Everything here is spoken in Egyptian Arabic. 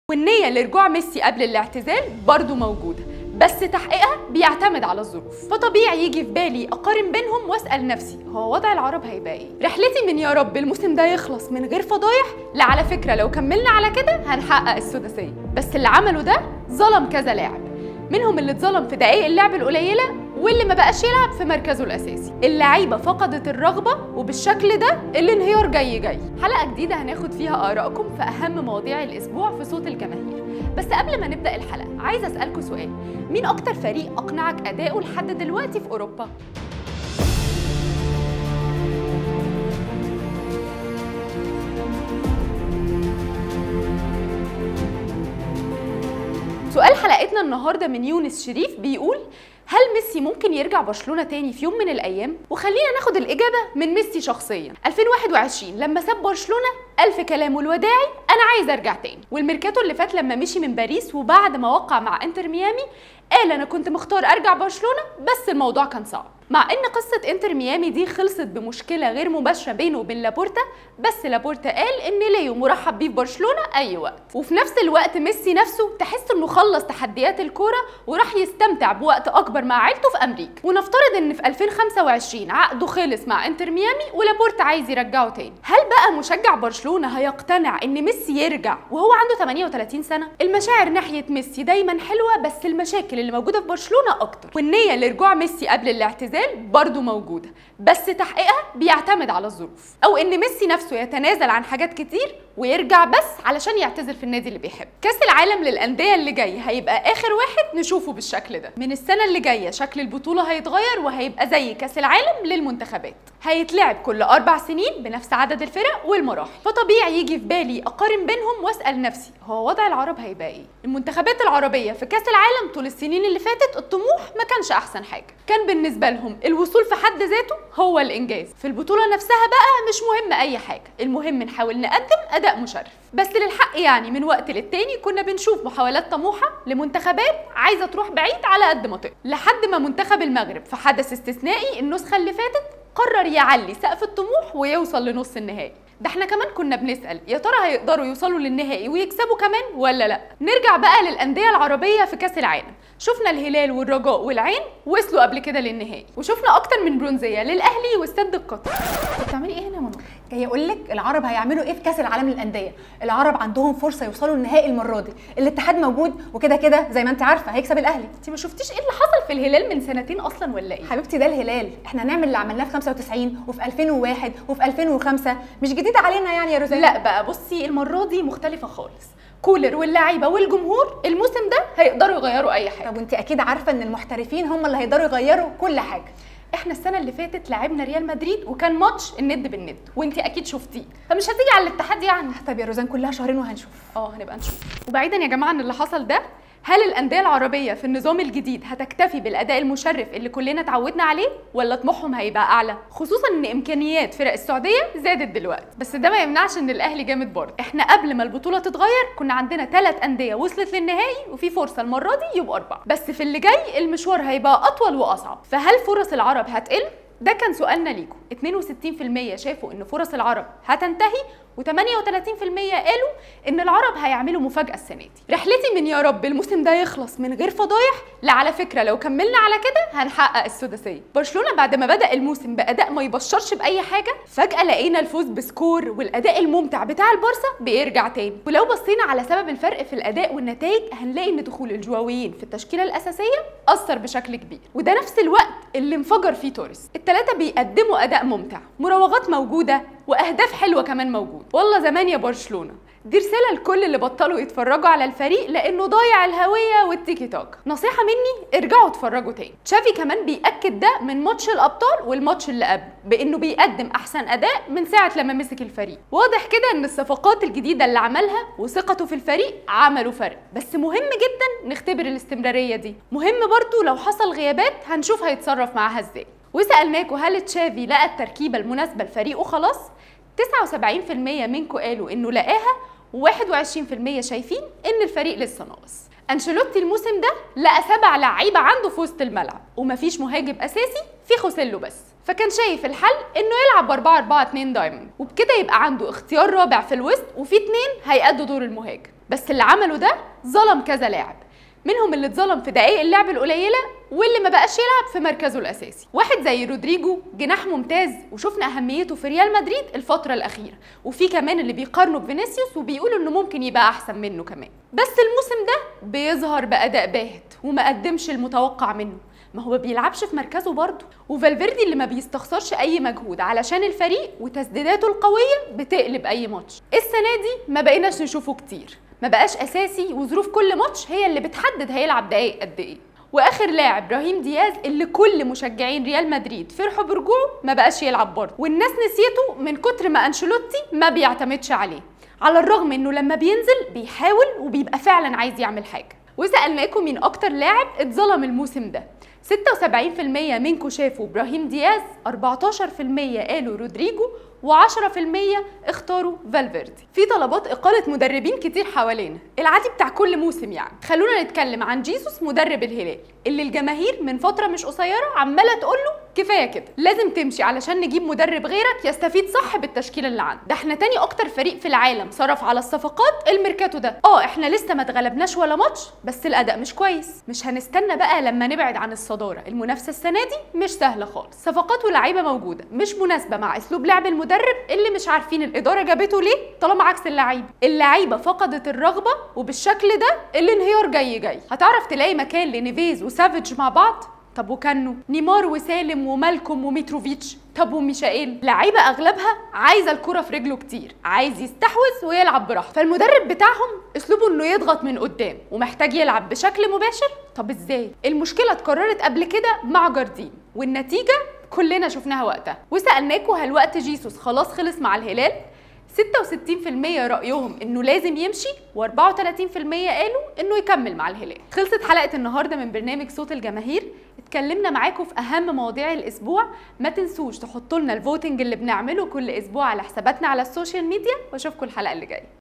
والنية لرجوع ميسي قبل الاعتزال برضو موجودة بس تحقيقها بيعتمد على الظروف فطبيعي يجي في بالي اقارن بينهم واسال نفسي هو وضع العرب هيبقى ايه رحلتي من يا رب الموسم ده يخلص من غير فضايح لا على فكره لو كملنا على كده هنحقق السداسيه بس اللي عمله ده ظلم كذا لاعب منهم اللي اتظلم في دقايق اللعب القليله واللي ما بقاش يلعب في مركزه الاساسي اللعيبه فقدت الرغبه وبالشكل ده الانهيار جاي جاي حلقه جديده هناخد فيها ارائكم في اهم مواضيع الاسبوع في صوت الجماهير بس قبل ما نبدا الحلقه عايزه اسالكم سؤال مين اكتر فريق اقنعك اداؤه لحد دلوقتي في اوروبا سؤال حلقتنا النهارده من يونس شريف بيقول هل ميسي ممكن يرجع برشلونه تاني في يوم من الايام وخلينا ناخد الاجابه من ميسي شخصيا 2021 لما ساب برشلونه الف كلام الوداعي انا عايز ارجع تاني والميركاتو اللي فات لما مشي من باريس وبعد ما وقع مع انتر ميامي قال انا كنت مختار ارجع برشلونه بس الموضوع كان صعب مع ان قصه انتر ميامي دي خلصت بمشكله غير مباشره بينه وبين لابورتا بس لابورتا قال ان ليو مرحب بيه في برشلونه اي وقت وفي نفس الوقت ميسي نفسه تحس انه خلص تحديات الكوره وراح يستمتع بوقت اكبر مع عيلته في امريكا ونفترض ان في 2025 عقده خلص مع انتر ميامي ولابورتا عايز يرجعه تاني هل بقى مشجع برشلونه هيقتنع ان ميسي يرجع وهو عنده 38 سنه المشاعر ناحيه ميسي دايما حلوه بس المشاكل اللي موجوده في برشلونه اكتر والنيه لرجوع ميسي قبل الاعتزال برضو موجوده بس تحقيقها بيعتمد على الظروف او ان ميسي نفسه يتنازل عن حاجات كتير ويرجع بس علشان يعتزل في النادي اللي بيحب كاس العالم للانديه اللي جاي هيبقى اخر واحد نشوفه بالشكل ده من السنه اللي جايه شكل البطوله هيتغير وهيبقى زي كاس العالم للمنتخبات هيتلعب كل اربع سنين بنفس عدد الفرق والمراحل فطبيعي يجي في بالي اقارن بينهم واسال نفسي هو وضع العرب هيبقى ايه المنتخبات العربيه في كاس العالم طول السنين اللي فاتت الطموح ما كانش احسن حاجه كان بالنسبه لهم الوصول في حد ذاته هو الانجاز في البطوله نفسها بقى مش مهم اي حاجه المهم نحاول نقدم اداء مشرف بس للحق يعني من وقت للتاني كنا بنشوف محاولات طموحه لمنتخبات عايزه تروح بعيد على قد ما تقدر لحد ما منتخب المغرب في حدث استثنائي النسخه اللي فاتت قرر يعلي سقف الطموح ويوصل لنص النهائي ده احنا كمان كنا بنسأل يا ترى هيقدروا يوصلوا للنهائي ويكسبوا كمان ولا لا نرجع بقى للأندية العربية في كأس العالم شفنا الهلال والرجاء والعين وصلوا قبل كده للنهائي وشفنا اكتر من برونزيه للاهلي والسد القطري بتعملي ايه هنا يا منى جاي اقول لك العرب هيعملوا ايه في كاس العالم للانديه العرب عندهم فرصه يوصلوا للنهائي المره دي الاتحاد موجود وكده كده زي ما انت عارفه هيكسب الاهلي انت ما شفتيش ايه اللي حصل في الهلال من سنتين اصلا ولا ايه حبيبتي ده الهلال احنا هنعمل اللي عملناه في 95 وفي 2001 وفي 2005 مش جديد علينا يعني يا روزان لا بقى بصي المره دي مختلفه خالص كولر واللعيبه والجمهور الموسم ده هيقدروا يغيروا اي حاجه طب وانت اكيد عارفه ان المحترفين هم اللي هيقدروا يغيروا كل حاجه احنا السنه اللي فاتت لعبنا ريال مدريد وكان ماتش الند بالند وانت اكيد شفتيه فمش هتيجي على الاتحاد يعني طب يا روزان كلها شهرين وهنشوف اه هنبقى نشوف وبعيدا يا جماعه عن اللي حصل ده هل الأندية العربية في النظام الجديد هتكتفي بالأداء المشرف اللي كلنا اتعودنا عليه ولا طموحهم هيبقى أعلى؟ خصوصا إن إمكانيات فرق السعودية زادت دلوقتي، بس ده ما يمنعش إن الأهلي جامد برضه، إحنا قبل ما البطولة تتغير كنا عندنا ثلاث أندية وصلت للنهائي وفي فرصة المرة دي يبقوا أربعة، بس في اللي جاي المشوار هيبقى أطول وأصعب، فهل فرص العرب هتقل؟ ده كان سؤالنا ليكم 62% شافوا ان فرص العرب هتنتهي و38% قالوا ان العرب هيعملوا مفاجاه السنه دي رحلتي من يا رب الموسم ده يخلص من غير فضايح لا على فكره لو كملنا على كده هنحقق السداسيه برشلونه بعد ما بدا الموسم باداء ما يبشرش باي حاجه فجاه لقينا الفوز بسكور والاداء الممتع بتاع البارسا بيرجع تاني ولو بصينا على سبب الفرق في الاداء والنتائج هنلاقي ان دخول الجواويين في التشكيله الاساسيه اثر بشكل كبير وده نفس الوقت اللي انفجر فيه توريس الثلاثه بيقدموا اداء ممتع مراوغات موجوده واهداف حلوه كمان موجود والله زمان يا برشلونه دي رسالة لكل اللي بطلوا يتفرجوا على الفريق لأنه ضايع الهوية والتيكي توك نصيحة مني ارجعوا اتفرجوا تاني تشافي كمان بيأكد ده من ماتش الأبطال والماتش اللي قبل بأنه بيقدم أحسن أداء من ساعة لما مسك الفريق واضح كده أن الصفقات الجديدة اللي عملها وثقته في الفريق عملوا فرق بس مهم جدا نختبر الاستمرارية دي مهم برضو لو حصل غيابات هنشوف هيتصرف معاها ازاي وسألناكوا هل تشافي لقى التركيبة المناسبة لفريقه خلاص 79% منكم قالوا انه لقاها و21% شايفين ان الفريق لسه ناقص انشيلوتي الموسم ده لقى سبع لعيبه عنده في وسط الملعب ومفيش مهاجم اساسي في خوسيلو بس فكان شايف الحل انه يلعب ب 4 4 2 دايموند وبكده يبقى عنده اختيار رابع في الوسط وفي اتنين هيأدوا دور المهاجم بس اللي عمله ده ظلم كذا لاعب منهم اللي اتظلم في دقايق اللعب القليله واللي ما بقاش يلعب في مركزه الاساسي واحد زي رودريجو جناح ممتاز وشفنا اهميته في ريال مدريد الفتره الاخيره وفي كمان اللي بيقارنوا بفينيسيوس وبيقولوا انه ممكن يبقى احسن منه كمان بس الموسم ده بيظهر باداء باهت وما قدمش المتوقع منه ما هو ما بيلعبش في مركزه برضه وفالفيردي اللي ما بيستخسرش اي مجهود علشان الفريق وتسديداته القويه بتقلب اي ماتش السنه دي ما بقيناش نشوفه كتير ما بقاش اساسي وظروف كل ماتش هي اللي بتحدد هيلعب دقايق قد ايه واخر لاعب ابراهيم دياز اللي كل مشجعين ريال مدريد فرحوا برجوعه ما بقاش يلعب برضه والناس نسيته من كتر ما انشيلوتي ما بيعتمدش عليه على الرغم انه لما بينزل بيحاول وبيبقى فعلا عايز يعمل حاجه وسالناكم مين اكتر لاعب اتظلم الموسم ده 76% منكم شافوا ابراهيم دياز 14% قالوا رودريجو و10% اختاروا فالفيردي في طلبات اقاله مدربين كتير حوالينا العادي بتاع كل موسم يعني خلونا نتكلم عن جيسوس مدرب الهلال اللي الجماهير من فتره مش قصيره عماله تقول له كفايه كده لازم تمشي علشان نجيب مدرب غيرك يستفيد صح بالتشكيله اللي عنده ده احنا تاني اكتر فريق في العالم صرف على الصفقات الميركاتو ده اه احنا لسه ما اتغلبناش ولا ماتش بس الاداء مش كويس مش هنستنى بقى لما نبعد عن الصداره المنافسه السنه دي مش سهله خالص صفقات ولاعيبه موجوده مش مناسبه مع اسلوب لعب المدرب اللي مش عارفين الاداره جابته ليه طالما عكس اللعيبه اللعيبه فقدت الرغبه وبالشكل ده الانهيار جاي جاي هتعرف تلاقي مكان لنيفيز وسافيج مع بعض طب وكانو نيمار وسالم ومالكوم وميتروفيتش طب وميشائيل لعيبه اغلبها عايزه الكره في رجله كتير عايز يستحوذ ويلعب براحته فالمدرب بتاعهم اسلوبه انه يضغط من قدام ومحتاج يلعب بشكل مباشر طب ازاي المشكله اتكررت قبل كده مع جاردين والنتيجه كلنا شفناها وقتها وسالناكم هل وقت جيسوس خلاص خلص مع الهلال 66% رأيهم انه لازم يمشي و34% قالوا انه يكمل مع الهلال خلصت حلقة النهاردة من برنامج صوت الجماهير اتكلمنا معاكم في اهم مواضيع الاسبوع ما تنسوش تحطوا لنا الفوتنج اللي بنعمله كل اسبوع على حساباتنا على السوشيال ميديا واشوفكم الحلقة اللي جاية